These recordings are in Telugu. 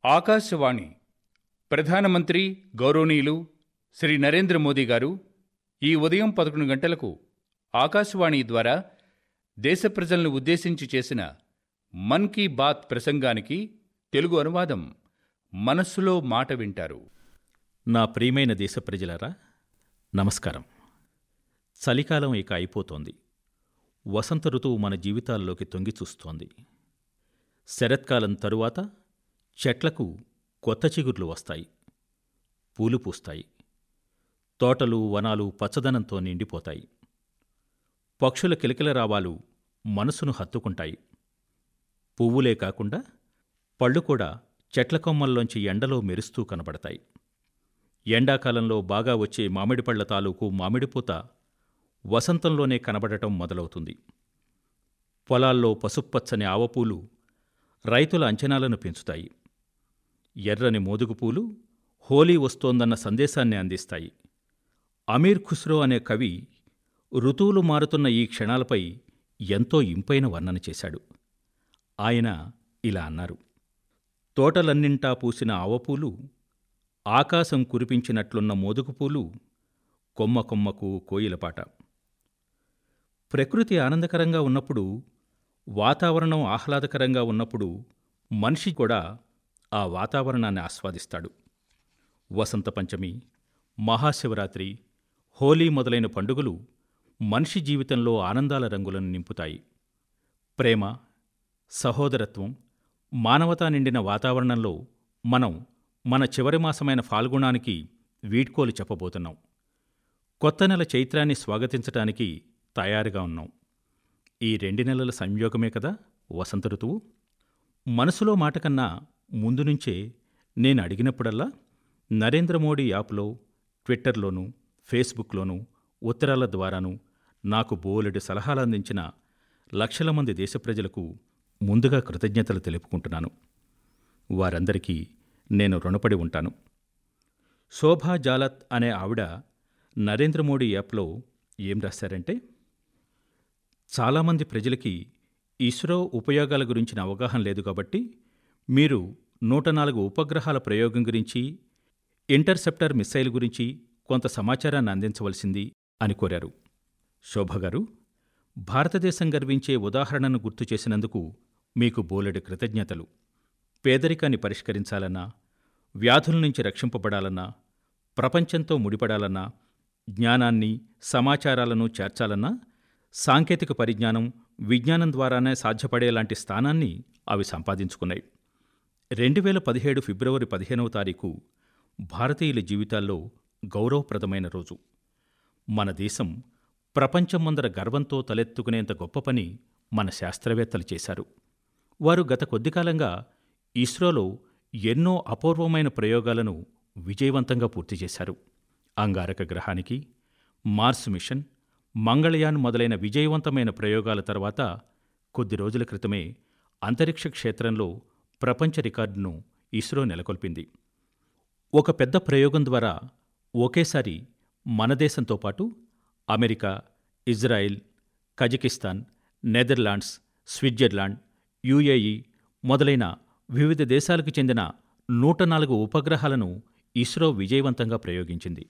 ఆకాశవాణి ప్రధానమంత్రి గౌరవనీయులు శ్రీ నరేంద్ర మోదీ గారు ఈ ఉదయం పదకొండు గంటలకు ఆకాశవాణి ద్వారా దేశ ప్రజలను ఉద్దేశించి చేసిన మన్ కీ బాత్ ప్రసంగానికి తెలుగు అనువాదం మనస్సులో మాట వింటారు నా ప్రియమైన దేశ ప్రజలారా నమస్కారం చలికాలం ఇక అయిపోతోంది వసంత ఋతువు మన జీవితాల్లోకి తొంగి చూస్తోంది శరత్కాలం తరువాత చెట్లకు కొత్త చిగుర్లు వస్తాయి పూలు పూస్తాయి తోటలు వనాలు పచ్చదనంతో నిండిపోతాయి పక్షుల కిలకిలరావాలు మనసును హత్తుకుంటాయి పువ్వులే కాకుండా పళ్ళు కూడా చెట్ల కొమ్మల్లోంచి ఎండలో మెరుస్తూ కనబడతాయి ఎండాకాలంలో బాగా వచ్చే మామిడి పళ్ళ తాలూకు మామిడిపూత వసంతంలోనే కనబడటం మొదలవుతుంది పొలాల్లో పసుప్పచ్చని ఆవపూలు రైతుల అంచనాలను పెంచుతాయి ఎర్రని మోదుగు పూలు హోలీ వస్తోందన్న సందేశాన్ని అందిస్తాయి అమీర్ ఖుస్రో అనే కవి ఋతువులు మారుతున్న ఈ క్షణాలపై ఎంతో ఇంపైన వర్ణన చేశాడు ఆయన ఇలా అన్నారు తోటలన్నింటా పూసిన ఆవపూలు ఆకాశం కురిపించినట్లున్న మోదుగుపూలు కొమ్మ కొమ్మకు కోయిలపాట ప్రకృతి ఆనందకరంగా ఉన్నప్పుడు వాతావరణం ఆహ్లాదకరంగా ఉన్నప్పుడు మనిషి కూడా ఆ వాతావరణాన్ని ఆస్వాదిస్తాడు వసంత పంచమి మహాశివరాత్రి హోలీ మొదలైన పండుగలు మనిషి జీవితంలో ఆనందాల రంగులను నింపుతాయి ప్రేమ సహోదరత్వం మానవతా నిండిన వాతావరణంలో మనం మన చివరి మాసమైన ఫాల్గుణానికి వీడ్కోలు చెప్పబోతున్నాం కొత్త నెల చైత్రాన్ని స్వాగతించటానికి తయారుగా ఉన్నాం ఈ రెండు నెలల సంయోగమే కదా వసంత ఋతువు మనసులో మాట కన్నా ముందు నుంచే నేను అడిగినప్పుడల్లా నరేంద్ర మోడీ యాప్లో ట్విట్టర్లోనూ ఫేస్బుక్లోనూ ఉత్తరాల ద్వారానూ నాకు బోలెడు సలహాలు అందించిన లక్షల మంది దేశ ప్రజలకు ముందుగా కృతజ్ఞతలు తెలుపుకుంటున్నాను వారందరికీ నేను రుణపడి ఉంటాను శోభా జాలత్ అనే ఆవిడ నరేంద్ర మోడీ యాప్లో ఏం రాశారంటే చాలామంది ప్రజలకి ఇస్రో ఉపయోగాల గురించిన అవగాహన లేదు కాబట్టి మీరు నూట నాలుగు ఉపగ్రహాల ప్రయోగం గురించి ఇంటర్సెప్టర్ మిస్సైల్ గురించి కొంత సమాచారాన్ని అందించవలసింది అని కోరారు శోభ గారు భారతదేశం గర్వించే ఉదాహరణను గుర్తు చేసినందుకు మీకు బోలెడు కృతజ్ఞతలు పేదరికాన్ని పరిష్కరించాలన్నా వ్యాధుల నుంచి రక్షింపబడాలన్నా ప్రపంచంతో ముడిపడాలన్నా జ్ఞానాన్ని సమాచారాలను చేర్చాలన్నా సాంకేతిక పరిజ్ఞానం విజ్ఞానం ద్వారానే సాధ్యపడేలాంటి స్థానాన్ని అవి సంపాదించుకున్నాయి రెండు వేల పదిహేడు ఫిబ్రవరి పదిహేనవ తారీఖు భారతీయుల జీవితాల్లో గౌరవప్రదమైన రోజు మన దేశం ప్రపంచం ముందర గర్వంతో తలెత్తుకునేంత గొప్ప పని మన శాస్త్రవేత్తలు చేశారు వారు గత కొద్ది కాలంగా ఇస్రోలో ఎన్నో అపూర్వమైన ప్రయోగాలను విజయవంతంగా పూర్తి చేశారు అంగారక గ్రహానికి మార్స్ మిషన్ మంగళయాన్ మొదలైన విజయవంతమైన ప్రయోగాల తర్వాత కొద్ది రోజుల క్రితమే అంతరిక్ష క్షేత్రంలో ప్రపంచ రికార్డును ఇస్రో నెలకొల్పింది ఒక పెద్ద ప్రయోగం ద్వారా ఒకేసారి మన దేశంతో పాటు America Israel Kazakhstan Netherlands Switzerland UAE మొదలైన వివిధ దేశాలకు చెందిన నూట నాలుగు ఉపగ్రహాలను ఇస్రో విజయవంతంగా ప్రయోగించింది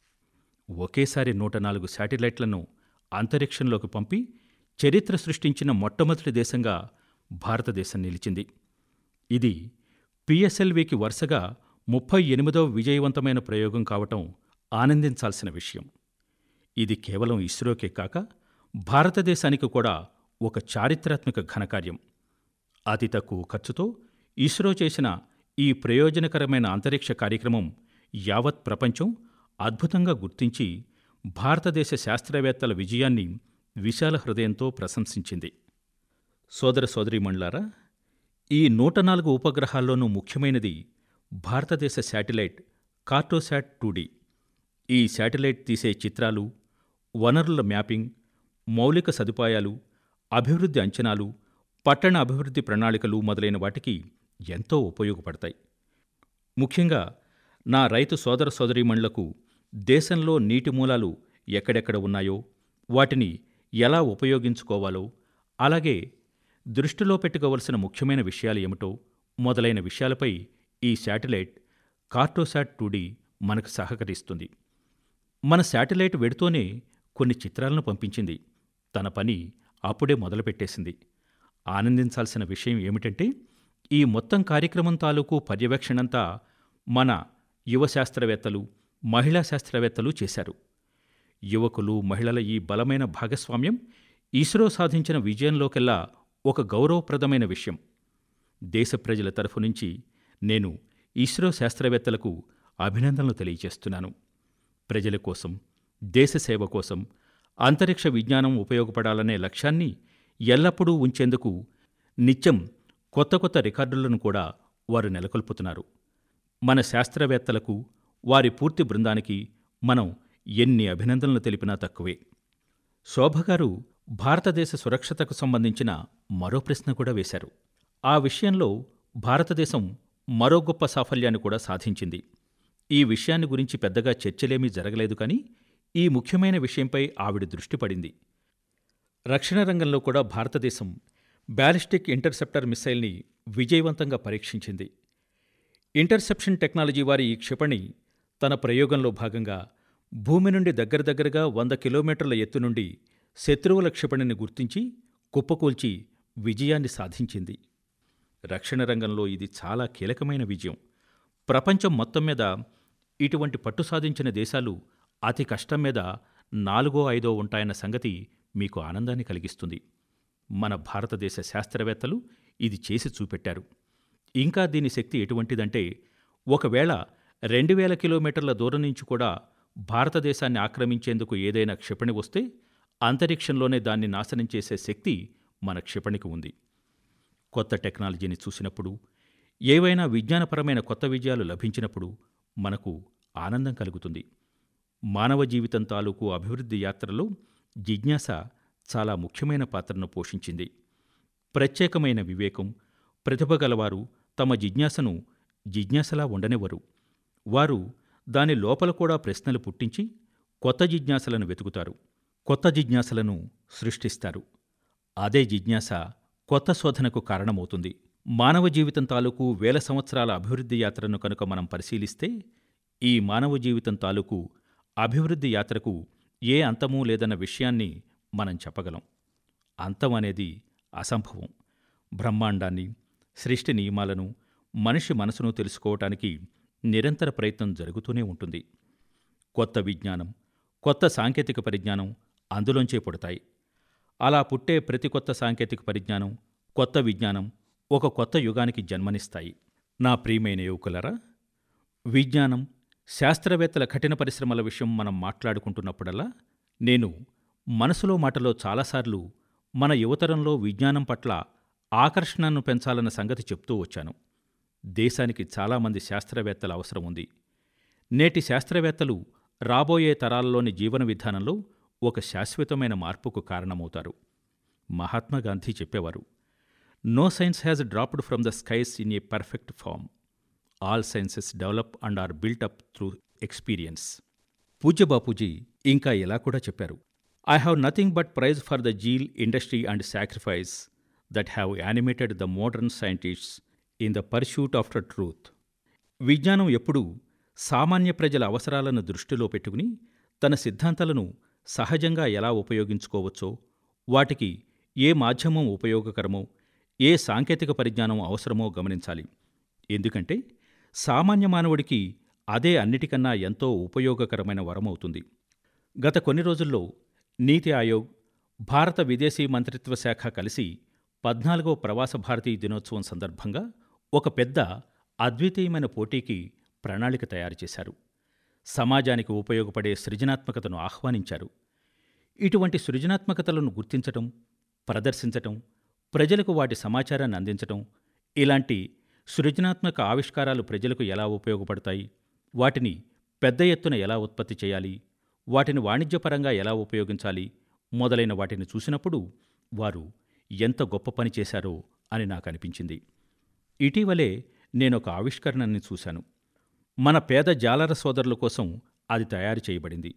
ఒకేసారి నూట నాలుగు శాటిలైట్లను అంతరిక్షంలోకి పంపి చరిత్ర సృష్టించిన మొట్టమొదటి దేశంగా భారతదేశం నిలిచింది ఇది పిఎస్ఎల్వికి వరుసగా ముప్పై ఎనిమిదవ విజయవంతమైన ప్రయోగం కావటం ఆనందించాల్సిన విషయం ఇది కేవలం ఇస్రోకే కాక భారతదేశానికి కూడా ఒక చారిత్రాత్మక ఘనకార్యం అతి తక్కువ ఖర్చుతో ఇస్రో చేసిన ఈ ప్రయోజనకరమైన అంతరిక్ష కార్యక్రమం యావత్ ప్రపంచం అద్భుతంగా గుర్తించి భారతదేశ శాస్త్రవేత్తల విజయాన్ని విశాల హృదయంతో ప్రశంసించింది సోదర సోదరీమణులారా ఈ నూట నాలుగు ఉపగ్రహాల్లోనూ ముఖ్యమైనది భారతదేశ శాటిలైట్ కార్టోశాట్ టూడీ ఈ శాటిలైట్ తీసే చిత్రాలు వనరుల మ్యాపింగ్ మౌలిక సదుపాయాలు అభివృద్ధి అంచనాలు పట్టణ అభివృద్ధి ప్రణాళికలు మొదలైన వాటికి ఎంతో ఉపయోగపడతాయి ముఖ్యంగా నా రైతు సోదర సోదరీమణులకు దేశంలో నీటి మూలాలు ఎక్కడెక్కడ ఉన్నాయో వాటిని ఎలా ఉపయోగించుకోవాలో అలాగే దృష్టిలో పెట్టుకోవలసిన ముఖ్యమైన విషయాలు ఏమిటో మొదలైన విషయాలపై ఈ శాటిలైట్ కార్టోసాట్ టూడీ మనకు సహకరిస్తుంది మన శాటిలైట్ వెడుతూనే కొన్ని చిత్రాలను పంపించింది తన పని అప్పుడే మొదలుపెట్టేసింది ఆనందించాల్సిన విషయం ఏమిటంటే ఈ మొత్తం కార్యక్రమం తాలూకు పర్యవేక్షణంతా మన యువ శాస్త్రవేత్తలు మహిళా శాస్త్రవేత్తలు చేశారు యువకులు మహిళల ఈ బలమైన భాగస్వామ్యం ఇస్రో సాధించిన విజయంలోకెల్లా ఒక గౌరవప్రదమైన విషయం దేశ ప్రజల తరఫు నుంచి నేను ఇస్రో శాస్త్రవేత్తలకు అభినందనలు తెలియజేస్తున్నాను ప్రజల కోసం దేశ సేవ కోసం అంతరిక్ష విజ్ఞానం ఉపయోగపడాలనే లక్ష్యాన్ని ఎల్లప్పుడూ ఉంచేందుకు నిత్యం కొత్త కొత్త రికార్డులను కూడా వారు నెలకొల్పుతున్నారు మన శాస్త్రవేత్తలకు వారి పూర్తి బృందానికి మనం ఎన్ని అభినందనలు తెలిపినా తక్కువే శోభగారు భారతదేశ సురక్షతకు సంబంధించిన మరో ప్రశ్న కూడా వేశారు ఆ విషయంలో భారతదేశం మరో గొప్ప సాఫల్యాన్ని కూడా సాధించింది ఈ విషయాన్ని గురించి పెద్దగా చర్చలేమీ జరగలేదు కానీ ఈ ముఖ్యమైన విషయంపై ఆవిడ దృష్టి పడింది రక్షణ రంగంలో కూడా భారతదేశం బ్యాలిస్టిక్ ఇంటర్సెప్టర్ మిసైల్ని విజయవంతంగా పరీక్షించింది ఇంటర్సెప్షన్ టెక్నాలజీ వారి ఈ క్షిపణి తన ప్రయోగంలో భాగంగా భూమి నుండి దగ్గర దగ్గరగా వంద కిలోమీటర్ల ఎత్తు నుండి శత్రువుల క్షిపణిని గుర్తించి కుప్పకూల్చి విజయాన్ని సాధించింది రక్షణ రంగంలో ఇది చాలా కీలకమైన విజయం ప్రపంచం మొత్తం మీద ఇటువంటి పట్టు సాధించిన దేశాలు అతి కష్టం మీద నాలుగో ఐదో ఉంటాయన్న సంగతి మీకు ఆనందాన్ని కలిగిస్తుంది మన భారతదేశ శాస్త్రవేత్తలు ఇది చేసి చూపెట్టారు ఇంకా దీని శక్తి ఎటువంటిదంటే ఒకవేళ రెండు వేల కిలోమీటర్ల దూరం నుంచి కూడా భారతదేశాన్ని ఆక్రమించేందుకు ఏదైనా క్షిపణి వస్తే అంతరిక్షంలోనే దాన్ని నాశనం చేసే శక్తి మన క్షిపణికి ఉంది కొత్త టెక్నాలజీని చూసినప్పుడు ఏవైనా విజ్ఞానపరమైన కొత్త విజయాలు లభించినప్పుడు మనకు ఆనందం కలుగుతుంది మానవ జీవితం తాలూకు అభివృద్ధి యాత్రలో జిజ్ఞాస చాలా ముఖ్యమైన పాత్రను పోషించింది ప్రత్యేకమైన వివేకం ప్రతిభ గలవారు తమ జిజ్ఞాసను జిజ్ఞాసలా ఉండనివ్వరు వారు దాని లోపల కూడా ప్రశ్నలు పుట్టించి కొత్త జిజ్ఞాసలను వెతుకుతారు కొత్త జిజ్ఞాసలను సృష్టిస్తారు అదే జిజ్ఞాస కొత్త శోధనకు కారణమవుతుంది మానవ జీవితం తాలూకు వేల సంవత్సరాల అభివృద్ధి యాత్రను కనుక మనం పరిశీలిస్తే ఈ మానవ జీవితం తాలూకు అభివృద్ధి యాత్రకు ఏ అంతమూ లేదన్న విషయాన్ని మనం చెప్పగలం అంతం అనేది అసంభవం బ్రహ్మాండాన్ని సృష్టి నియమాలను మనిషి మనసును తెలుసుకోవటానికి నిరంతర ప్రయత్నం జరుగుతూనే ఉంటుంది కొత్త విజ్ఞానం కొత్త సాంకేతిక పరిజ్ఞానం అందులోంచే పుడతాయి అలా పుట్టే ప్రతి కొత్త సాంకేతిక పరిజ్ఞానం కొత్త విజ్ఞానం ఒక కొత్త యుగానికి జన్మనిస్తాయి నా ప్రియమైన యువకులరా విజ్ఞానం శాస్త్రవేత్తల కఠిన పరిశ్రమల విషయం మనం మాట్లాడుకుంటున్నప్పుడల్లా నేను మనసులో మాటలో చాలాసార్లు మన యువతరంలో విజ్ఞానం పట్ల ఆకర్షణను పెంచాలన్న సంగతి చెప్తూ వచ్చాను దేశానికి చాలామంది శాస్త్రవేత్తల అవసరం ఉంది నేటి శాస్త్రవేత్తలు రాబోయే తరాల్లోని జీవన విధానంలో ఒక శాశ్వతమైన మార్పుకు కారణమవుతారు మహాత్మా గాంధీ చెప్పేవారు no science has dropped from the skies in a perfect form all sciences develop and are built up through experience పూజ్య బాపూజీ ఇంకా ఇలా కూడా చెప్పారు I have nothing but praise for the zeal industry and sacrifice that have animated the modern scientists in the pursuit after truth విజ్ఞానం ఎప్పుడూ సామాన్య ప్రజల అవసరాలను దృష్టిలో పెట్టుకుని తన సిద్ధాంతాలను సహజంగా ఎలా ఉపయోగించుకోవచ్చో వాటికి ఏ మాధ్యమం ఉపయోగకరమో ఏ సాంకేతిక పరిజ్ఞానం అవసరమో గమనించాలి ఎందుకంటే సామాన్య మానవుడికి అదే అన్నిటికన్నా ఎంతో ఉపయోగకరమైన వరమవుతుంది గత కొన్ని రోజుల్లో నీతి ఆయోగ్ భారత విదేశీ మంత్రిత్వ శాఖ కలిసి పద్నాలుగవ ప్రవాస భారతీయ దినోత్సవం సందర్భంగా ఒక పెద్ద అద్వితీయమైన పోటీకి ప్రణాళిక తయారు చేశారు సమాజానికి ఉపయోగపడే సృజనాత్మకతను ఆహ్వానించారు ఇటువంటి సృజనాత్మకతలను గుర్తించటం ప్రదర్శించటం ప్రజలకు వాటి సమాచారాన్ని అందించటం ఇలాంటి సృజనాత్మక ఆవిష్కారాలు ప్రజలకు ఎలా ఉపయోగపడతాయి వాటిని పెద్ద ఎత్తున ఎలా ఉత్పత్తి చేయాలి వాటిని వాణిజ్యపరంగా ఎలా ఉపయోగించాలి మొదలైన వాటిని చూసినప్పుడు వారు ఎంత గొప్ప పని చేశారో అని నాకు అనిపించింది ఇటీవలే నేనొక ఆవిష్కరణని చూశాను మన పేద జాలర సోదరుల కోసం అది తయారు చేయబడింది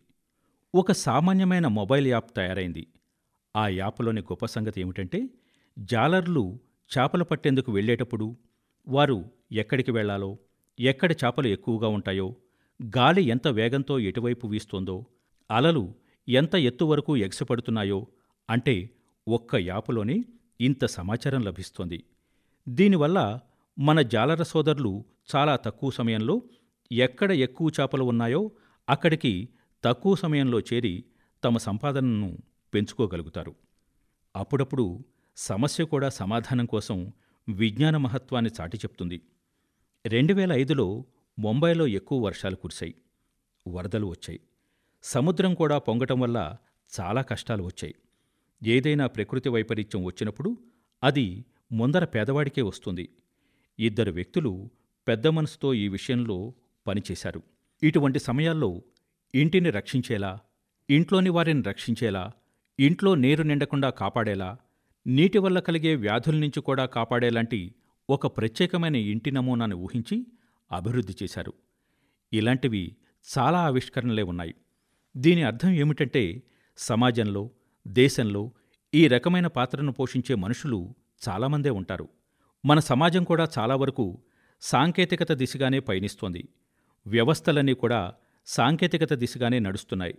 ఒక సామాన్యమైన మొబైల్ యాప్ తయారైంది ఆ యాప్లోని గొప్ప సంగతి ఏమిటంటే జాలర్లు చేపలు పట్టేందుకు వెళ్ళేటప్పుడు వారు ఎక్కడికి వెళ్ళాలో ఎక్కడ చేపలు ఎక్కువగా ఉంటాయో గాలి ఎంత వేగంతో ఎటువైపు వీస్తోందో అలలు ఎంత ఎత్తు వరకు ఎగసిపడుతున్నాయో అంటే ఒక్క యాపులోనే ఇంత సమాచారం లభిస్తోంది దీనివల్ల మన జాలర సోదరులు చాలా తక్కువ సమయంలో ఎక్కడ ఎక్కువ చేపలు ఉన్నాయో అక్కడికి తక్కువ సమయంలో చేరి తమ సంపాదనను పెంచుకోగలుగుతారు అప్పుడప్పుడు సమస్య కూడా సమాధానం కోసం విజ్ఞాన మహత్వాన్ని చాటి చెప్తుంది రెండు వేల ఐదులో ముంబైలో ఎక్కువ వర్షాలు కురిశాయి వరదలు వచ్చాయి సముద్రం కూడా పొంగటం వల్ల చాలా కష్టాలు వచ్చాయి ఏదైనా ప్రకృతి వైపరీత్యం వచ్చినప్పుడు అది ముందర పేదవాడికే వస్తుంది ఇద్దరు వ్యక్తులు పెద్ద మనసుతో ఈ విషయంలో పనిచేశారు ఇటువంటి సమయాల్లో ఇంటిని రక్షించేలా ఇంట్లోని వారిని రక్షించేలా ఇంట్లో నీరు నిండకుండా కాపాడేలా నీటి వల్ల కలిగే వ్యాధుల నుంచి కూడా కాపాడేలాంటి ఒక ప్రత్యేకమైన ఇంటి నమూనాను ఊహించి అభివృద్ధి చేశారు ఇలాంటివి చాలా ఆవిష్కరణలే ఉన్నాయి దీని అర్థం ఏమిటంటే సమాజంలో దేశంలో ఈ రకమైన పాత్రను పోషించే మనుషులు చాలామందే ఉంటారు మన సమాజం కూడా చాలా వరకు సాంకేతికత దిశగానే పయనిస్తోంది వ్యవస్థలన్నీ కూడా సాంకేతికత దిశగానే నడుస్తున్నాయి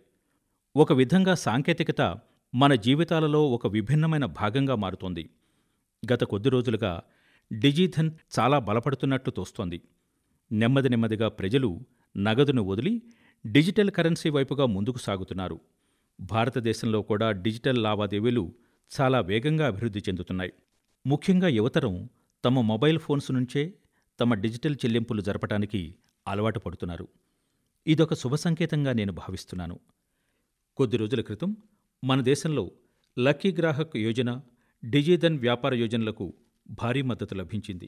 ఒక విధంగా సాంకేతికత మన జీవితాలలో ఒక విభిన్నమైన భాగంగా మారుతోంది గత కొద్ది రోజులుగా డిజిధన్ చాలా బలపడుతున్నట్లు తోస్తోంది నెమ్మది నెమ్మదిగా ప్రజలు నగదును వదిలి డిజిటల్ కరెన్సీ వైపుగా ముందుకు సాగుతున్నారు భారతదేశంలో కూడా డిజిటల్ లావాదేవీలు చాలా వేగంగా అభివృద్ధి చెందుతున్నాయి ముఖ్యంగా యువతరం తమ మొబైల్ ఫోన్స్ నుంచే తమ డిజిటల్ చెల్లింపులు జరపడానికి అలవాటు పడుతున్నారు ఇదొక శుభ సంకేతంగా నేను భావిస్తున్నాను కొద్ది రోజుల క్రితం మన దేశంలో లక్కీ గ్రాహక్ యోజన డిజిధన్ వ్యాపార యోజనలకు భారీ మద్దతు లభించింది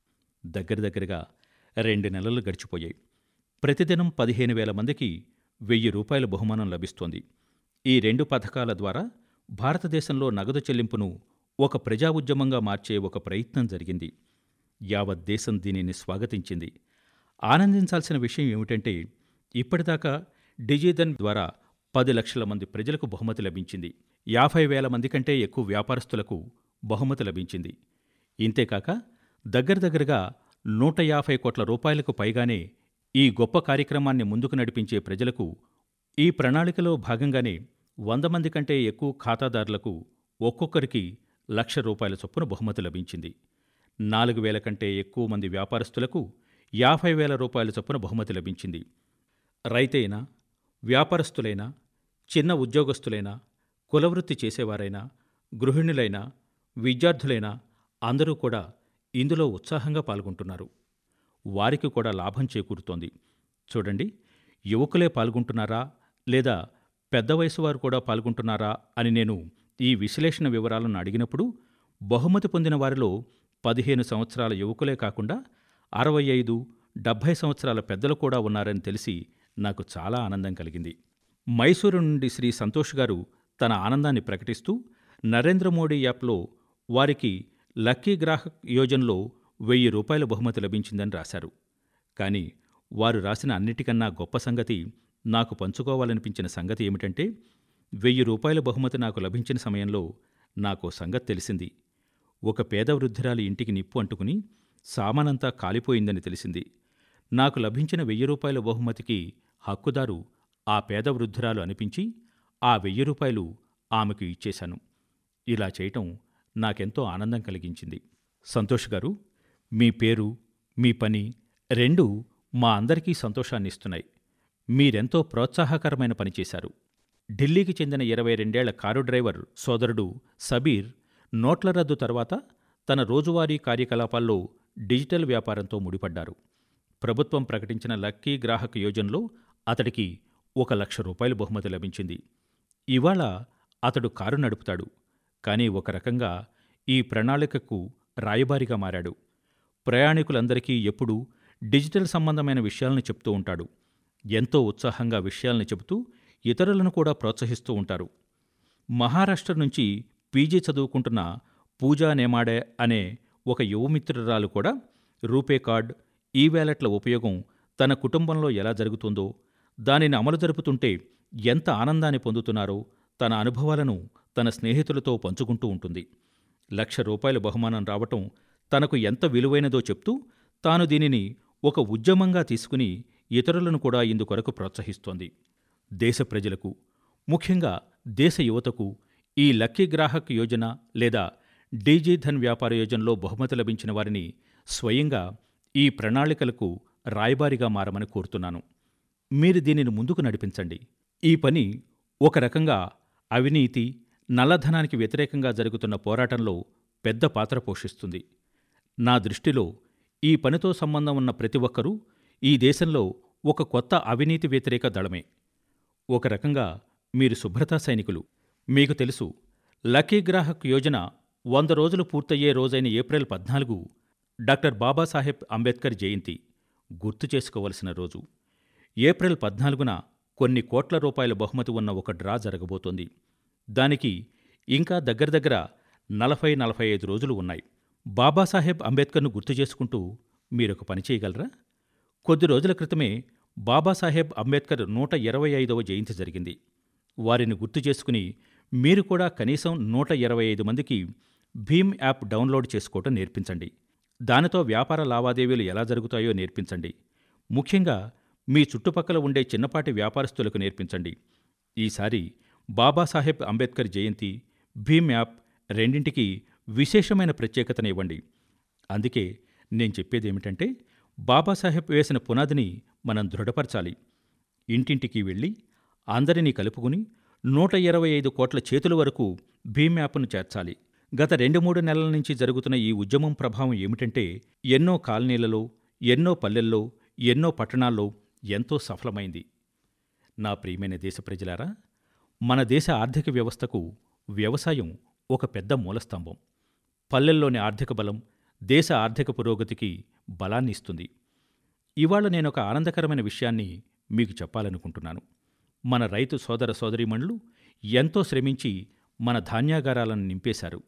దగ్గర దగ్గరగా రెండు నెలలు గడిచిపోయాయి ప్రతిదినం పదిహేను వేల మందికి వెయ్యి రూపాయల బహుమానం లభిస్తోంది ఈ రెండు పథకాల ద్వారా భారతదేశంలో నగదు చెల్లింపును ఒక ప్రజా ఉద్యమంగా మార్చే ఒక ప్రయత్నం జరిగింది యావత్ దేశం దీనిని స్వాగతించింది ఆనందించాల్సిన విషయం ఏమిటంటే ఇప్పటిదాకా డిజిధన్ ద్వారా పది లక్షల మంది ప్రజలకు బహుమతి లభించింది యాభై వేల మంది కంటే ఎక్కువ వ్యాపారస్తులకు బహుమతి లభించింది ఇంతేకాక దగ్గర దగ్గరగా నూట యాభై కోట్ల రూపాయలకు పైగానే ఈ గొప్ప కార్యక్రమాన్ని ముందుకు నడిపించే ప్రజలకు ఈ ప్రణాళికలో భాగంగానే వంద మంది కంటే ఎక్కువ ఖాతాదారులకు ఒక్కొక్కరికి లక్ష రూపాయల చొప్పున బహుమతి లభించింది నాలుగు వేల కంటే ఎక్కువ మంది వ్యాపారస్తులకు యాభై వేల రూపాయల చొప్పున బహుమతి లభించింది రైతైనా వ్యాపారస్తులైనా చిన్న ఉద్యోగస్తులైనా కులవృత్తి చేసేవారైనా గృహిణులైనా విద్యార్థులైనా అందరూ కూడా ఇందులో ఉత్సాహంగా పాల్గొంటున్నారు వారికి కూడా లాభం చేకూరుతోంది చూడండి యువకులే పాల్గొంటున్నారా లేదా పెద్ద వయసు వారు కూడా పాల్గొంటున్నారా అని నేను ఈ విశ్లేషణ వివరాలను అడిగినప్పుడు బహుమతి పొందిన వారిలో పదిహేను సంవత్సరాల యువకులే కాకుండా అరవై ఐదు డెబ్భై సంవత్సరాల పెద్దలు కూడా ఉన్నారని తెలిసి నాకు చాలా ఆనందం కలిగింది మైసూరు నుండి శ్రీ సంతోష్ గారు తన ఆనందాన్ని ప్రకటిస్తూ నరేంద్ర మోడీ యాప్లో వారికి లక్కీ గ్రాహక్ యోజనలో వెయ్యి రూపాయల బహుమతి లభించిందని రాశారు కానీ వారు రాసిన అన్నిటికన్నా గొప్ప సంగతి నాకు పంచుకోవాలనిపించిన సంగతి ఏమిటంటే వెయ్యి రూపాయల బహుమతి నాకు లభించిన సమయంలో నాకు సంగతి తెలిసింది ఒక పేద వృద్ధురాలి ఇంటికి నిప్పు అంటుకుని సామానంతా కాలిపోయిందని తెలిసింది నాకు లభించిన వెయ్యి రూపాయల బహుమతికి హక్కుదారు ఆ పేద వృద్ధురాలు అనిపించి ఆ వెయ్యి రూపాయలు ఆమెకు ఇచ్చేశాను ఇలా చేయటం నాకెంతో ఆనందం కలిగించింది సంతోష్ గారు మీ పేరు మీ పని రెండూ మా అందరికీ సంతోషాన్ని ఇస్తున్నాయి మీరెంతో ప్రోత్సాహకరమైన పని చేశారు ఢిల్లీకి చెందిన ఇరవై రెండేళ్ల కారు డ్రైవర్ సోదరుడు సబీర్ నోట్ల రద్దు తర్వాత తన రోజువారీ కార్యకలాపాల్లో డిజిటల్ వ్యాపారంతో ముడిపడ్డారు ప్రభుత్వం ప్రకటించిన లక్కీ గ్రాహక్ యోజనలో అతడికి ఒక లక్ష రూపాయల బహుమతి లభించింది ఇవాళ అతడు కారు నడుపుతాడు కానీ ఒక రకంగా ఈ ప్రణాళికకు రాయబారిగా మారాడు ప్రయాణికులందరికీ ఎప్పుడూ డిజిటల్ సంబంధమైన విషయాలను చెప్తూ ఉంటాడు ఎంతో ఉత్సాహంగా విషయాల్ని చెబుతూ ఇతరులను కూడా ప్రోత్సహిస్తూ ఉంటారు మహారాష్ట్ర నుంచి పీజీ చదువుకుంటున్న పూజా నేమాడే అనే ఒక యువమిత్రురాలు కూడా రూపే కార్డ్ ఈ వ్యాలెట్ల ఉపయోగం తన కుటుంబంలో ఎలా జరుగుతుందో దానిని అమలు జరుపుతుంటే ఎంత ఆనందాన్ని పొందుతున్నారో తన అనుభవాలను తన స్నేహితులతో పంచుకుంటూ ఉంటుంది లక్ష రూపాయల బహుమానం రావటం తనకు ఎంత విలువైనదో చెప్తూ తాను దీనిని ఒక ఉద్యమంగా తీసుకుని ఇతరులను కూడా ఇందుకొరకు ప్రోత్సహిస్తోంది దేశ ప్రజలకు ముఖ్యంగా దేశ యువతకు ఈ లక్కీ గ్రాహక్ యోజన లేదా డీజీ ధన్ వ్యాపార యోజనలో బహుమతి లభించిన వారిని స్వయంగా ఈ ప్రణాళికలకు రాయబారిగా మారమని కోరుతున్నాను మీరు దీనిని ముందుకు నడిపించండి ఈ పని ఒక రకంగా అవినీతి నల్లధనానికి వ్యతిరేకంగా జరుగుతున్న పోరాటంలో పెద్ద పాత్ర పోషిస్తుంది నా దృష్టిలో ఈ పనితో సంబంధం ఉన్న ప్రతి ఒక్కరూ ఈ దేశంలో ఒక కొత్త అవినీతి వ్యతిరేక దళమే ఒక రకంగా మీరు శుభ్రతా సైనికులు మీకు తెలుసు లక్కీ గ్రాహక్ యోజన వంద రోజులు పూర్తయ్యే రోజైన ఏప్రిల్ పద్నాలుగు డాక్టర్ బాబాసాహెబ్ అంబేద్కర్ జయంతి గుర్తు చేసుకోవలసిన రోజు ఏప్రిల్ పద్నాలుగున కొన్ని కోట్ల రూపాయల బహుమతి ఉన్న ఒక డ్రా జరగబోతోంది దానికి ఇంకా దగ్గర దగ్గర నలభై నలభై ఐదు రోజులు ఉన్నాయి బాబాసాహెబ్ అంబేద్కర్ను గుర్తు చేసుకుంటూ మీరొక పని చేయగలరా కొద్ది రోజుల క్రితమే బాబాసాహెబ్ అంబేద్కర్ నూట ఇరవై ఐదవ జయంతి జరిగింది వారిని గుర్తు చేసుకుని మీరు కూడా కనీసం నూట ఇరవై ఐదు మందికి భీమ్ యాప్ డౌన్లోడ్ చేసుకోవటం నేర్పించండి దానితో వ్యాపార లావాదేవీలు ఎలా జరుగుతాయో నేర్పించండి ముఖ్యంగా మీ చుట్టుపక్కల ఉండే చిన్నపాటి వ్యాపారస్తులకు నేర్పించండి ఈసారి బాబాసాహెబ్ అంబేద్కర్ జయంతి భీమ్ యాప్ రెండింటికి విశేషమైన ప్రత్యేకతను ఇవ్వండి అందుకే నేను చెప్పేదేమిటంటే బాబాసాహెబ్ వేసిన పునాదిని మనం దృఢపరచాలి ఇంటింటికి వెళ్ళి అందరినీ కలుపుకుని నూట ఇరవై ఐదు కోట్ల చేతుల వరకు భీమ్ యాప్ను చేర్చాలి గత రెండు మూడు నెలల నుంచి జరుగుతున్న ఈ ఉద్యమం ప్రభావం ఏమిటంటే ఎన్నో కాలనీలలో ఎన్నో పల్లెల్లో ఎన్నో పట్టణాల్లో ఎంతో సఫలమైంది నా ప్రియమైన దేశ ప్రజలారా మన దేశ ఆర్థిక వ్యవస్థకు వ్యవసాయం ఒక పెద్ద మూలస్తంభం పల్లెల్లోని ఆర్థిక బలం దేశ ఆర్థిక పురోగతికి బలాన్ని ఇస్తుంది ఇవాళ నేను ఒక ఆనందకరమైన విషయాన్ని మీకు చెప్పాలనుకుంటున్నాను మన రైతు సోదర సోదరీమణులు ఎంతో శ్రమించి మన ధాన్యాగారాలను నింపేశారు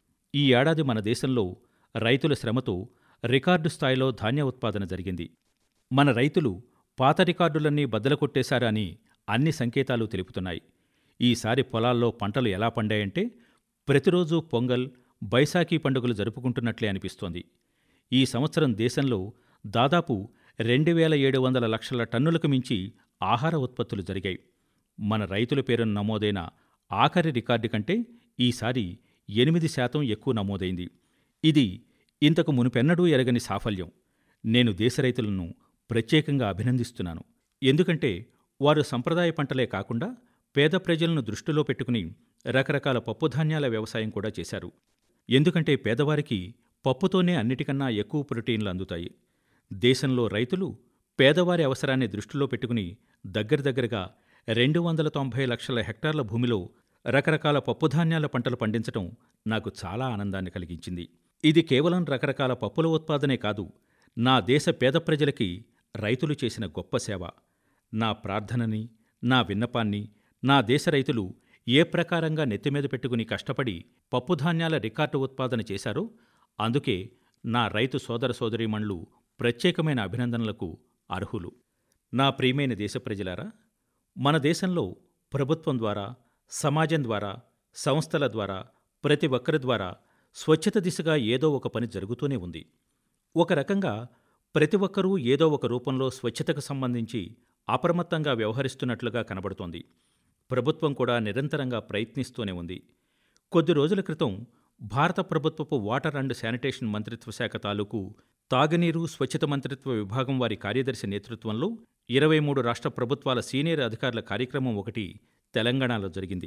ఈ ఏడాది మన దేశంలో రైతుల శ్రమతో రికార్డు స్థాయిలో ధాన్య ఉత్పాదన జరిగింది మన రైతులు పాత రికార్డులన్నీ బద్దలకొట్టేశారని అన్ని సంకేతాలు తెలుపుతున్నాయి ఈసారి పొలాల్లో పంటలు ఎలా పండాయంటే ప్రతిరోజు పొంగల్ బైసాఖీ పండుగలు జరుపుకుంటున్నట్లే అనిపిస్తోంది ఈ సంవత్సరం దేశంలో దాదాపు రెండు వేల ఏడు వందల లక్షల టన్నులకు మించి ఆహార ఉత్పత్తులు జరిగాయి మన రైతుల పేరున నమోదైన ఆఖరి రికార్డు కంటే ఈసారి ఎనిమిది శాతం ఎక్కువ నమోదైంది ఇది ఇంతకు మునుపెన్నడూ ఎరగని సాఫల్యం నేను దేశ రైతులను ప్రత్యేకంగా అభినందిస్తున్నాను ఎందుకంటే వారు సంప్రదాయ పంటలే కాకుండా పేద ప్రజలను దృష్టిలో పెట్టుకుని రకరకాల పప్పుధాన్యాల వ్యవసాయం కూడా చేశారు ఎందుకంటే పేదవారికి పప్పుతోనే అన్నిటికన్నా ఎక్కువ ప్రోటీన్లు అందుతాయి దేశంలో రైతులు పేదవారి అవసరాన్ని దృష్టిలో పెట్టుకుని దగ్గర దగ్గరగా రెండు వందల తొంభై లక్షల హెక్టార్ల భూమిలో రకరకాల పప్పుధాన్యాల పంటలు పండించడం నాకు చాలా ఆనందాన్ని కలిగించింది ఇది కేవలం రకరకాల పప్పుల ఉత్పాదనే కాదు నా దేశ పేద ప్రజలకి రైతులు చేసిన గొప్ప సేవ నా ప్రార్థనని నా విన్నపాన్ని నా దేశ రైతులు ఏ ప్రకారంగా నెత్తిమీద పెట్టుకుని కష్టపడి పప్పుధాన్యాల రికార్డు ఉత్పాదన చేశారో అందుకే నా రైతు సోదర సోదరీమణులు ప్రత్యేకమైన అభినందనలకు అర్హులు నా ప్రియమైన దేశ ప్రజలారా మన దేశంలో ప్రభుత్వం ద్వారా సమాజం ద్వారా సంస్థల ద్వారా ప్రతి ఒక్కరి ద్వారా స్వచ్ఛత దిశగా ఏదో ఒక పని జరుగుతూనే ఉంది ఒక రకంగా ప్రతి ఒక్కరూ ఏదో ఒక రూపంలో స్వచ్ఛతకు సంబంధించి అప్రమత్తంగా వ్యవహరిస్తున్నట్లుగా కనబడుతోంది ప్రభుత్వం కూడా నిరంతరంగా ప్రయత్నిస్తూనే ఉంది కొద్ది రోజుల క్రితం భారత ప్రభుత్వపు వాటర్ అండ్ శానిటేషన్ మంత్రిత్వ శాఖ తాలూకు తాగునీరు స్వచ్ఛత మంత్రిత్వ విభాగం వారి కార్యదర్శి నేతృత్వంలో ఇరవై మూడు రాష్ట్ర ప్రభుత్వాల సీనియర్ అధికారుల కార్యక్రమం ఒకటి తెలంగాణలో జరిగింది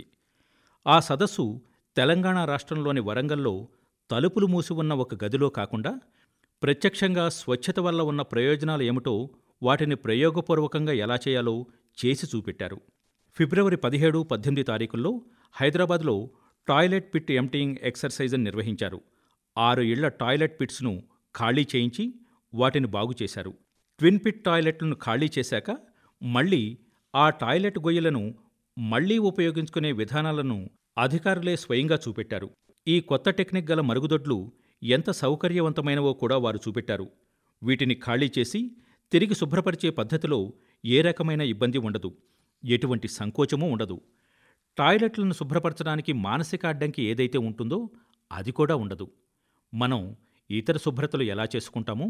ఆ సదస్సు తెలంగాణ రాష్ట్రంలోని వరంగల్లో తలుపులు మూసి ఉన్న ఒక గదిలో కాకుండా ప్రత్యక్షంగా స్వచ్ఛత వల్ల ఉన్న ప్రయోజనాలు ఏమిటో వాటిని ప్రయోగపూర్వకంగా ఎలా చేయాలో చేసి చూపెట్టారు ఫిబ్రవరి పదిహేడు పద్దెనిమిది తారీఖుల్లో హైదరాబాద్లో టాయిలెట్ పిట్ ఎంటీయింగ్ ఎక్సర్సైజ్ని నిర్వహించారు ఆరు ఇళ్ల టాయిలెట్ పిట్స్ను ఖాళీ చేయించి వాటిని బాగు చేశారు ట్విన్ పిట్ టాయిలెట్లను ఖాళీ చేశాక మళ్ళీ ఆ టాయిలెట్ గొయ్యలను మళ్లీ ఉపయోగించుకునే విధానాలను అధికారులే స్వయంగా చూపెట్టారు ఈ కొత్త టెక్నిక్ గల మరుగుదొడ్లు ఎంత సౌకర్యవంతమైనవో కూడా వారు చూపెట్టారు వీటిని ఖాళీ చేసి తిరిగి శుభ్రపరిచే పద్ధతిలో ఏ రకమైన ఇబ్బంది ఉండదు ఎటువంటి సంకోచమూ ఉండదు టాయిలెట్లను శుభ్రపరచడానికి మానసిక అడ్డంకి ఏదైతే ఉంటుందో అది కూడా ఉండదు మనం ఇతర శుభ్రతలు ఎలా చేసుకుంటామో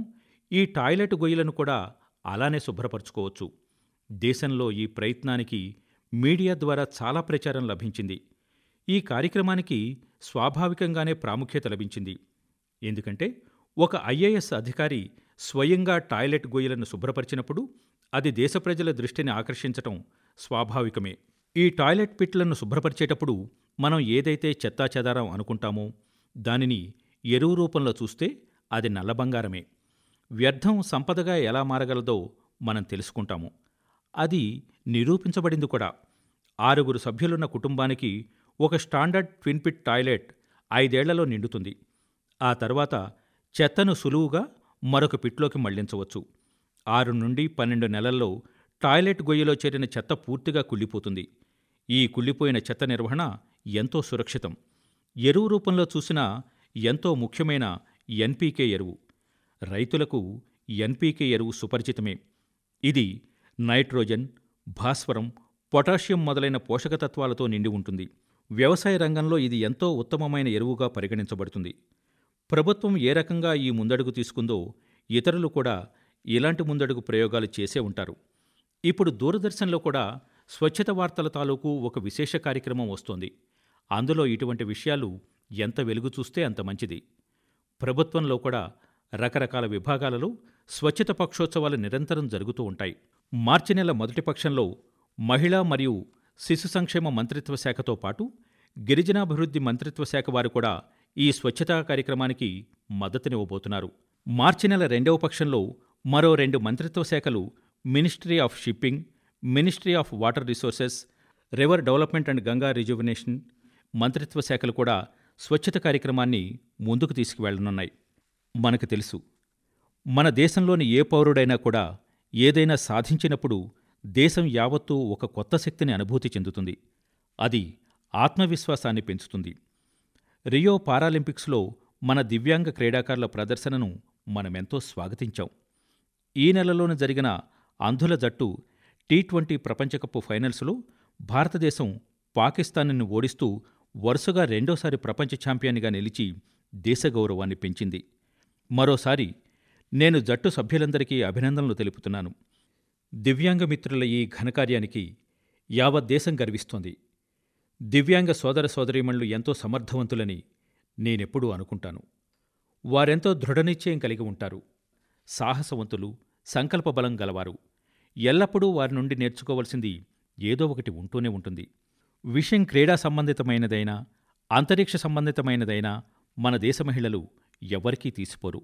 ఈ టాయిలెట్ గొయ్యిలను కూడా అలానే శుభ్రపరచుకోవచ్చు దేశంలో ఈ ప్రయత్నానికి మీడియా ద్వారా చాలా ప్రచారం లభించింది ఈ కార్యక్రమానికి స్వాభావికంగానే ప్రాముఖ్యత లభించింది ఎందుకంటే ఒక ఐఏఎస్ అధికారి స్వయంగా టాయిలెట్ గొయ్యిలను శుభ్రపరిచినప్పుడు అది దేశ ప్రజల దృష్టిని ఆకర్షించటం స్వాభావికమే ఈ టాయిలెట్ పిట్లను శుభ్రపరిచేటప్పుడు మనం ఏదైతే చెత్తాచెదారం అనుకుంటామో దానిని ఎరువు రూపంలో చూస్తే అది నల్ల బంగారమే వ్యర్థం సంపదగా ఎలా మారగలదో మనం తెలుసుకుంటాము అది నిరూపించబడింది కూడా ఆరుగురు సభ్యులున్న కుటుంబానికి ఒక స్టాండర్డ్ ట్విన్ పిట్ టాయిలెట్ ఐదేళ్లలో నిండుతుంది ఆ తర్వాత చెత్తను సులువుగా మరొక పిట్లోకి మళ్లించవచ్చు ఆరు నుండి పన్నెండు నెలల్లో టాయిలెట్ గొయ్యిలో చేరిన చెత్త పూర్తిగా కుళ్ళిపోతుంది ఈ కుళ్ళిపోయిన చెత్త నిర్వహణ ఎంతో సురక్షితం ఎరువు రూపంలో చూసినా ఎంతో ముఖ్యమైన ఎన్పీకే ఎరువు రైతులకు ఎన్పీకే ఎరువు సుపరిచితమే ఇది నైట్రోజన్ భాస్వరం పొటాషియం మొదలైన పోషకతత్వాలతో నిండి ఉంటుంది వ్యవసాయ రంగంలో ఇది ఎంతో ఉత్తమమైన ఎరువుగా పరిగణించబడుతుంది ప్రభుత్వం ఏ రకంగా ఈ ముందడుగు తీసుకుందో ఇతరులు కూడా ఇలాంటి ముందడుగు ప్రయోగాలు చేసే ఉంటారు ఇప్పుడు దూరదర్శన్లో కూడా స్వచ్ఛత వార్తల తాలూకు ఒక విశేష కార్యక్రమం వస్తోంది అందులో ఇటువంటి విషయాలు ఎంత వెలుగు చూస్తే అంత మంచిది ప్రభుత్వంలో కూడా రకరకాల విభాగాలలో స్వచ్ఛత పక్షోత్సవాలు నిరంతరం జరుగుతూ ఉంటాయి మార్చి నెల మొదటి పక్షంలో మహిళా మరియు శిశు సంక్షేమ మంత్రిత్వ శాఖతో పాటు గిరిజనాభివృద్ధి మంత్రిత్వ శాఖ వారు కూడా ఈ స్వచ్ఛతా కార్యక్రమానికి మద్దతునివ్వబోతున్నారు మార్చి నెల రెండవ పక్షంలో మరో రెండు మంత్రిత్వ శాఖలు ministry of shipping ministry of water resources river development and Ganga rejuvenation మంత్రిత్వ శాఖలు కూడా స్వచ్ఛత కార్యక్రమాన్ని ముందుకు తీసుకువెళ్లనున్నాయి మనకు తెలుసు మన దేశంలోని ఏ పౌరుడైనా కూడా ఏదైనా సాధించినప్పుడు దేశం యావత్తూ ఒక కొత్త శక్తిని అనుభూతి చెందుతుంది అది ఆత్మవిశ్వాసాన్ని పెంచుతుంది రియో పారాలింపిక్స్లో మన దివ్యాంగ క్రీడాకారుల ప్రదర్శనను మనమెంతో స్వాగతించాం ఈ నెలలోనే జరిగిన అంధుల జట్టు టీ ట్వంటీ ప్రపంచకప్ ఫైనల్స్లో భారతదేశం పాకిస్తాన్ను ఓడిస్తూ వరుసగా రెండోసారి ప్రపంచ ఛాంపియన్గా నిలిచి దేశ గౌరవాన్ని పెంచింది మరోసారి నేను జట్టు సభ్యులందరికీ అభినందనలు తెలుపుతున్నాను దివ్యాంగ మిత్రుల ఈ ఘనకార్యానికి యావత్ దేశం గర్విస్తోంది దివ్యాంగ సోదర సోదరీమణులు ఎంతో సమర్థవంతులని నేనెప్పుడూ అనుకుంటాను వారెంతో దృఢనిశ్చయం కలిగి ఉంటారు సాహసవంతులు సంకల్ప బలం గలవారు ఎల్లప్పుడూ వారి నుండి నేర్చుకోవలసింది ఏదో ఒకటి ఉంటూనే ఉంటుంది విషయం క్రీడా సంబంధితమైనదైనా అంతరిక్ష సంబంధితమైనదైనా మన దేశ మహిళలు ఎవరికీ తీసిపోరు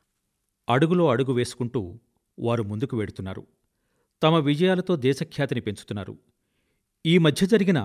అడుగులో అడుగు వేసుకుంటూ వారు ముందుకు వెడుతున్నారు తమ విజయాలతో దేశఖ్యాతిని పెంచుతున్నారు ఈ మధ్య జరిగిన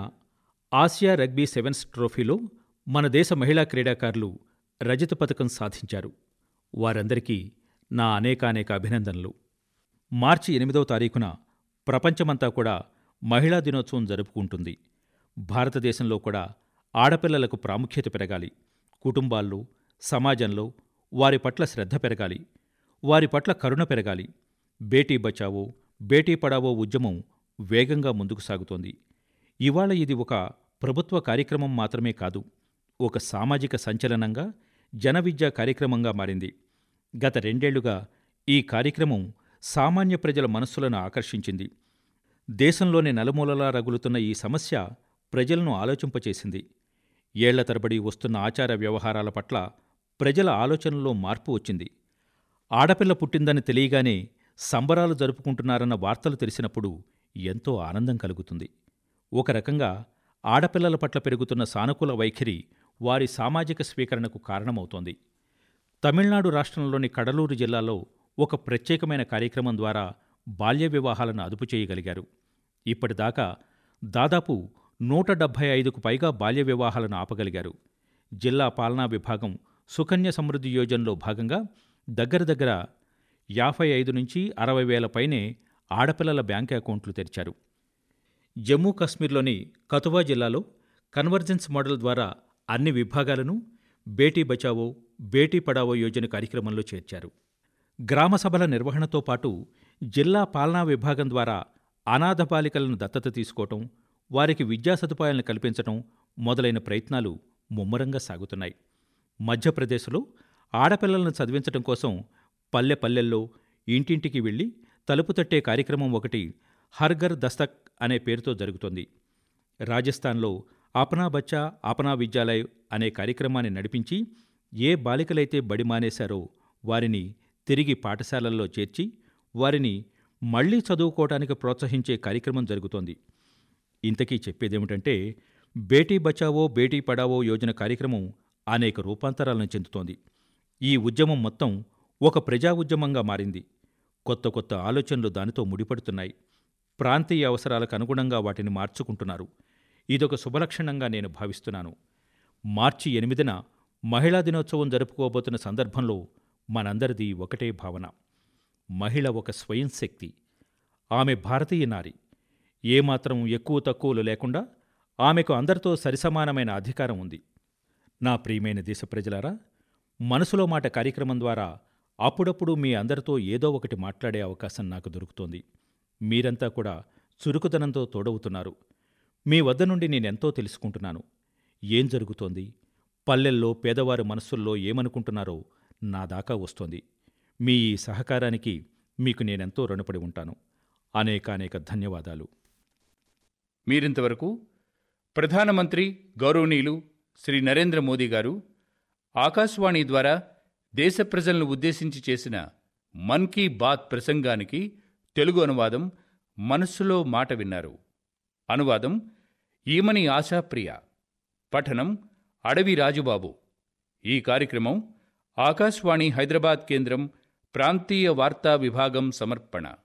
ఆసియా రగ్బీ సెవెన్స్ ట్రోఫీలో మన దేశ మహిళా క్రీడాకారులు రజత పథకం సాధించారు వారందరికీ నా అనేకానేక అభినందనలు మార్చి ఎనిమిదవ తారీఖున ప్రపంచమంతా కూడా మహిళా దినోత్సవం జరుపుకుంటుంది భారతదేశంలో కూడా ఆడపిల్లలకు ప్రాముఖ్యత పెరగాలి కుటుంబాల్లో సమాజంలో వారి పట్ల శ్రద్ధ పెరగాలి వారి పట్ల కరుణ పెరగాలి బేటీ బచావో బేటీ పడావో ఉద్యమం వేగంగా ముందుకు సాగుతోంది ఇవాళ ఇది ఒక ప్రభుత్వ కార్యక్రమం మాత్రమే కాదు ఒక సామాజిక సంచలనంగా జన విద్యా కార్యక్రమంగా మారింది గత రెండేళ్లుగా ఈ కార్యక్రమం సామాన్య ప్రజల మనస్సులను ఆకర్షించింది దేశంలోని నలుమూలలా రగులుతున్న ఈ సమస్య ప్రజలను ఆలోచింపచేసింది ఏళ్ల తరబడి వస్తున్న ఆచార వ్యవహారాల పట్ల ప్రజల ఆలోచనలో మార్పు వచ్చింది ఆడపిల్ల పుట్టిందని తెలియగానే సంబరాలు జరుపుకుంటున్నారన్న వార్తలు తెలిసినప్పుడు ఎంతో ఆనందం కలుగుతుంది ఒక రకంగా ఆడపిల్లల పట్ల పెరుగుతున్న సానుకూల వైఖరి వారి సామాజిక స్వీకరణకు కారణమవుతోంది తమిళనాడు రాష్ట్రంలోని కడలూరు జిల్లాలో ఒక ప్రత్యేకమైన కార్యక్రమం ద్వారా బాల్య వివాహాలను అదుపు చేయగలిగారు ఇప్పటిదాకా దాదాపు నూట డెబ్భై ఐదుకు పైగా బాల్య వివాహాలను ఆపగలిగారు జిల్లా పాలనా విభాగం సుకన్య సమృద్ధి యోజనలో భాగంగా దగ్గర దగ్గర యాభై ఐదు నుంచి అరవై వేల పైనే ఆడపిల్లల బ్యాంక్ అకౌంట్లు తెరిచారు జమ్మూ కాశ్మీర్లోని కతువా జిల్లాలో కన్వర్జెన్స్ మోడల్ ద్వారా అన్ని విభాగాలను బేటీ బచావో బేటీ పడావో యోజన కార్యక్రమంలో చేర్చారు గ్రామ సభల నిర్వహణతో పాటు జిల్లా పాలనా విభాగం ద్వారా అనాథ బాలికలను దత్తత తీసుకోవటం వారికి విద్యా సదుపాయాలను కల్పించటం మొదలైన ప్రయత్నాలు ముమ్మరంగా సాగుతున్నాయి మధ్యప్రదేశ్లో ఆడపిల్లలను చదివించటం కోసం పల్లె పల్లెల్లో ఇంటింటికి వెళ్ళి తలుపు తట్టే కార్యక్రమం ఒకటి హర్ఘర్ దస్తక్ అనే పేరుతో జరుగుతోంది రాజస్థాన్లో అపనా బచ్చా అపనా విద్యాలయ్ అనే కార్యక్రమాన్ని నడిపించి ఏ బాలికలైతే బడి మానేశారో వారిని తిరిగి పాఠశాలల్లో చేర్చి వారిని మళ్లీ చదువుకోవటానికి ప్రోత్సహించే కార్యక్రమం జరుగుతోంది ఇంతకీ చెప్పేదేమిటంటే బేటీ బచావో బేటీ పడావో యోజన కార్యక్రమం అనేక రూపాంతరాలను చెందుతోంది ఈ ఉద్యమం మొత్తం ఒక ప్రజా ఉద్యమంగా మారింది కొత్త కొత్త ఆలోచనలు దానితో ముడిపడుతున్నాయి ప్రాంతీయ అవసరాలకు అనుగుణంగా వాటిని మార్చుకుంటున్నారు ఇదొక శుభలక్షణంగా నేను భావిస్తున్నాను మార్చి ఎనిమిదిన మహిళా దినోత్సవం జరుపుకోబోతున్న సందర్భంలో మనందరిది ఒకటే భావన మహిళ ఒక స్వయం శక్తి ఆమె భారతీయ నారి ఏమాత్రం ఎక్కువ తక్కువలు లేకుండా ఆమెకు అందరితో సరిసమానమైన అధికారం ఉంది నా ప్రియమైన దేశ ప్రజలారా మనసులో మాట కార్యక్రమం ద్వారా అప్పుడప్పుడు మీ అందరితో ఏదో ఒకటి మాట్లాడే అవకాశం నాకు దొరుకుతోంది మీరంతా కూడా చురుకుదనంతో తోడవుతున్నారు మీ వద్ద నుండి నేనెంతో తెలుసుకుంటున్నాను ఏం జరుగుతోంది పల్లెల్లో పేదవారి మనస్సుల్లో ఏమనుకుంటున్నారో నా దాకా వస్తోంది మీ ఈ సహకారానికి మీకు నేనెంతో రుణపడి ఉంటాను అనేకానేక ధన్యవాదాలు మీరింతవరకు ప్రధానమంత్రి గౌరవనీయులు శ్రీ నరేంద్ర మోదీ గారు ఆకాశవాణి ద్వారా దేశ ప్రజలను ఉద్దేశించి చేసిన మన్ కీ బాత్ ప్రసంగానికి తెలుగు అనువాదం మనస్సులో మాట విన్నారు అనువాదం ఈమని ఆశాప్రియ పఠనం అడవి రాజుబాబు ఈ కార్యక్రమం ఆకాశవాణి హైదరాబాద్ కేంద్రం ప్రాంతీయ వార్తా విభాగం సమర్పణ